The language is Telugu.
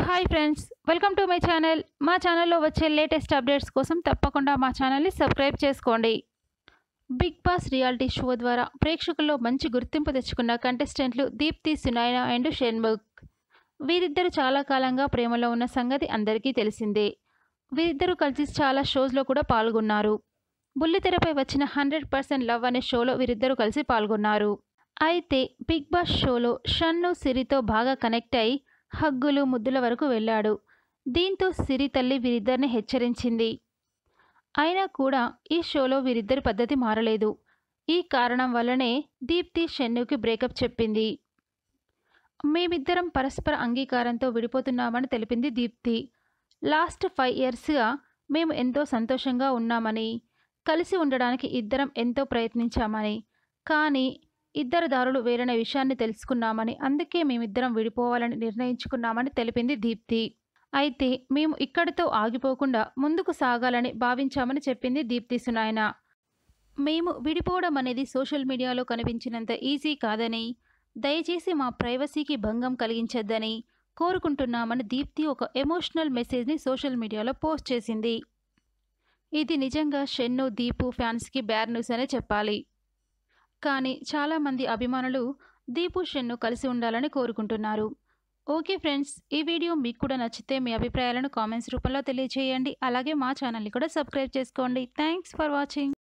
hi friends welcome to my channel మా ఛానల్లో వచ్చే లేటెస్ట్ అప్డేట్స్ కోసం తప్పకుండా మా ఛానల్ని సబ్స్క్రైబ్ చేసుకోండి బిగ్ బాస్ రియాలిటీ షో ద్వారా ప్రేక్షకుల్లో మంచి గుర్తింపు తెచ్చుకున్న కంటెస్టెంట్లు దీప్తి సునాయన అండ్ షణ్ముఖ్ వీరిద్దరు చాలా కాలంగా ప్రేమలో ఉన్న సంగతి అందరికీ తెలిసిందే వీరిద్దరూ కలిసి చాలా షోస్లో కూడా పాల్గొన్నారు బుల్లితెరపై వచ్చిన హండ్రెడ్ పర్సెంట్ లవ్ అనే షోలో వీరిద్దరూ కలిసి పాల్గొన్నారు అయితే బిగ్ బాస్ షోలో షన్ను సిరితో బాగా కనెక్ట్ అయి హగ్గులు ముద్దుల వరకు వెళ్ళాడు దీంతో సిరి తల్లి వీరిద్దరిని హెచ్చరించింది అయినా కూడా ఈ షోలో వీరిద్దరి పద్ధతి మారలేదు ఈ కారణం వల్లనే దీప్తి షన్నుకి బ్రేకప్ చెప్పింది మేమిద్దరం పరస్పర అంగీకారంతో విడిపోతున్నామని తెలిపింది దీప్తి లాస్ట్ ఫైవ్ ఇయర్స్గా మేము ఎంతో సంతోషంగా ఉన్నామని కలిసి ఉండడానికి ఇద్దరం ఎంతో ప్రయత్నించామని కానీ ఇద్దరు దారులు వేరనే విషయాన్ని తెలుసుకున్నామని అందుకే మేమిద్దరం విడిపోవాలని నిర్ణయించుకున్నామని తెలిపింది దీప్తి అయితే మేము ఇక్కడితో ఆగిపోకుండా ముందుకు సాగాలని భావించామని చెప్పింది దీప్తి సునాయన మేము విడిపోవడం అనేది సోషల్ మీడియాలో కనిపించినంత ఈజీ కాదని దయచేసి మా ప్రైవసీకి భంగం కలిగించొద్దని కోరుకుంటున్నామని దీప్తి ఒక ఎమోషనల్ మెసేజ్ని సోషల్ మీడియాలో పోస్ట్ చేసింది ఇది నిజంగా షెన్ను దీపు ఫ్యాన్స్కి బ్యాడ్ న్యూస్ అనే చెప్పాలి కానీ చాలామంది అభిమానులు దీపు షెన్ను కలిసి ఉండాలని కోరుకుంటున్నారు ఓకే ఫ్రెండ్స్ ఈ వీడియో మీకు కూడా నచ్చితే మీ అభిప్రాయాలను కామెంట్స్ రూపంలో తెలియజేయండి అలాగే మా ఛానల్ని కూడా సబ్స్క్రైబ్ చేసుకోండి థ్యాంక్స్ ఫర్ వాచింగ్